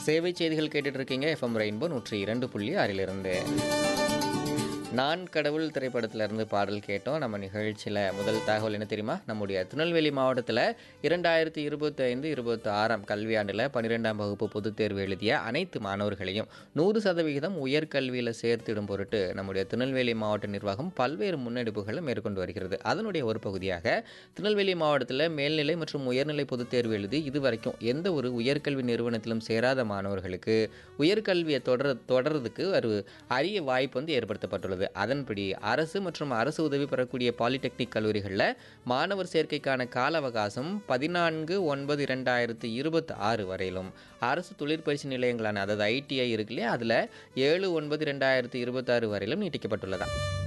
சேவை செய்திகள் கேட்டுட்டு இருக்கீங்க எஃப்எம் ரெயின்போ நூற்றி இரண்டு புள்ளி ஆறிலிருந்து நான் கடவுள் திரைப்படத்திலிருந்து பாடல் கேட்டோம் நம்ம நிகழ்ச்சியில் முதல் தகவல் என்ன தெரியுமா நம்முடைய திருநெல்வேலி மாவட்டத்தில் இரண்டாயிரத்தி இருபத்தி ஐந்து இருபத்தி ஆறாம் கல்வியாண்டில் பன்னிரெண்டாம் வகுப்பு பொதுத் தேர்வு எழுதிய அனைத்து மாணவர்களையும் நூறு சதவிகிதம் உயர்கல்வியில் சேர்த்திடும் பொருட்டு நம்முடைய திருநெல்வேலி மாவட்ட நிர்வாகம் பல்வேறு முன்னெடுப்புகளை மேற்கொண்டு வருகிறது அதனுடைய ஒரு பகுதியாக திருநெல்வேலி மாவட்டத்தில் மேல்நிலை மற்றும் உயர்நிலை பொதுத் தேர்வு எழுதி இதுவரைக்கும் எந்த ஒரு உயர்கல்வி நிறுவனத்திலும் சேராத மாணவர்களுக்கு உயர்கல்வியை தொடர தொடர்றதுக்கு ஒரு அரிய வாய்ப்பு வந்து ஏற்படுத்தப்பட்டுள்ளது அதன்படி அரசு மற்றும் அரசு உதவி பெறக்கூடிய பாலிடெக்னிக் கல்லூரிகளில் மாணவர் சேர்க்கைக்கான கால அவகாசம் பதினான்கு ஒன்பது இரண்டாயிரத்து இருபத்தி ஆறு வரையிலும் அரசு தொழிற்பயிற்சி நிலையங்களான அதாவது ஐடிஐ இருக்கு இல்லையா அதில் ஏழு ஒன்பது ரெண்டாயிரத்து இருபத்தாறு வரையிலும் நீட்டிக்கப்பட்டுள்ளதா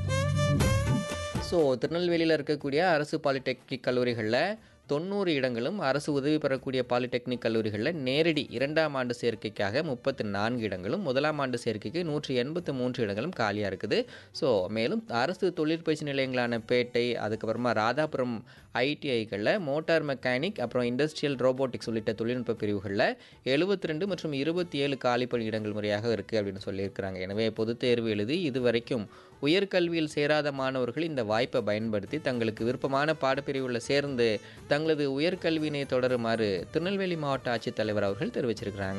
ஸோ திருநெல்வேலியில் இருக்கக்கூடிய அரசு பாலிடெக்னிக் கல்லூரிகளில் தொண்ணூறு இடங்களும் அரசு உதவி பெறக்கூடிய பாலிடெக்னிக் கல்லூரிகளில் நேரடி இரண்டாம் ஆண்டு சேர்க்கைக்காக முப்பத்து நான்கு இடங்களும் முதலாம் ஆண்டு சேர்க்கைக்கு நூற்றி எண்பத்து மூன்று இடங்களும் காலியாக இருக்குது ஸோ மேலும் அரசு தொழிற்பயிற்சி நிலையங்களான பேட்டை அதுக்கப்புறமா ராதாபுரம் ஐடிஐகளில் மோட்டார் மெக்கானிக் அப்புறம் இண்டஸ்ட்ரியல் ரோபோட்டிக்ஸ் உள்ளிட்ட தொழில்நுட்ப பிரிவுகளில் எழுபத்தி ரெண்டு மற்றும் இருபத்தி ஏழு காலிப்பணி இடங்கள் முறையாக இருக்குது அப்படின்னு சொல்லியிருக்கிறாங்க எனவே பொதுத் தேர்வு எழுதி இதுவரைக்கும் உயர்கல்வியில் சேராத மாணவர்கள் இந்த வாய்ப்பை பயன்படுத்தி தங்களுக்கு விருப்பமான பாடப்பிரிவுகளில் சேர்ந்து தங்களது உயர்கல்வியினை தொடருமாறு திருநெல்வேலி மாவட்ட ஆட்சித்தலைவர் அவர்கள் தெரிவிச்சிருக்கிறாங்க